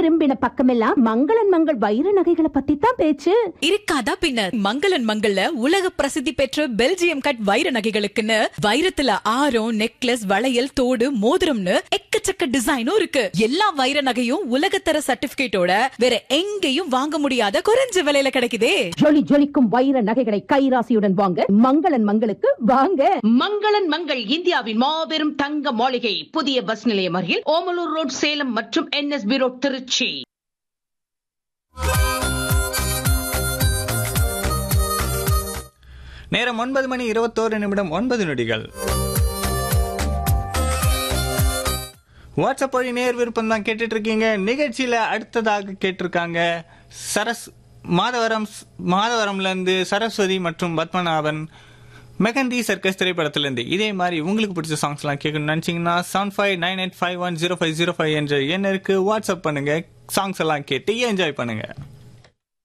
திரும்பின பக்கமெல்லாம் மங்களன் மங்கள் வைர நகைகளை பத்தி தான் பேச்சு இருக்காதா பின்ன மங்களன் மங்கள்ல உலக பிரசித்தி பெற்ற பெல்ஜியம் கட் வைர நகைகளுக்குன்னு வைரத்துல ஆரம் நெக்லஸ் வளையல் தோடு மோதிரம்னு எக்கச்சக்க டிசைனும் இருக்கு எல்லா வைர நகையும் உலகத்தர சர்டிபிகேட்டோட வேற எங்கேயும் வாங்க முடியாத குறைஞ்ச விலையில கிடைக்குதே ஜொலி ஜொலிக்கும் வைர நகைகளை கைராசியுடன் வாங்க மங்களன் மங்களுக்கு வாங்க மங்களன் மங்கள் இந்தியாவின் மாபெரும் தங்க மாளிகை புதிய பஸ் நிலையம் அருகில் ஓமலூர் ரோட் சேலம் மற்றும் என்எஸ்பி ரோட் திருச்சி நேரம் ஒன்பது மணி இருபத்தோரு நிமிடம் ஒன்பது நொடிகள் வாட்ஸ்அப் வழி நேர் விருப்பம் தான் கேட்டுட்டு இருக்கீங்க நிகழ்ச்சியில அடுத்ததாக கேட்டிருக்காங்க சரஸ் மாதவரம் மாதவரம்ல இருந்து சரஸ்வதி மற்றும் பத்மநாபன் மெகந்தி சர்க்கஸ் திரைப்படத்திலிருந்து இதே மாதிரி உங்களுக்கு பிடிச்ச சாங்ஸ் எல்லாம் கேட்கணும்னு நினைச்சீங்கன்னா seven five nine eight five one zero five zero five என்ற எண்ணிற்கு வாட்ஸ்அப் பண்ணுங்க சாங்ஸ் எல்லாம் கேட்டு என்ஜாய் பண்ணுங்க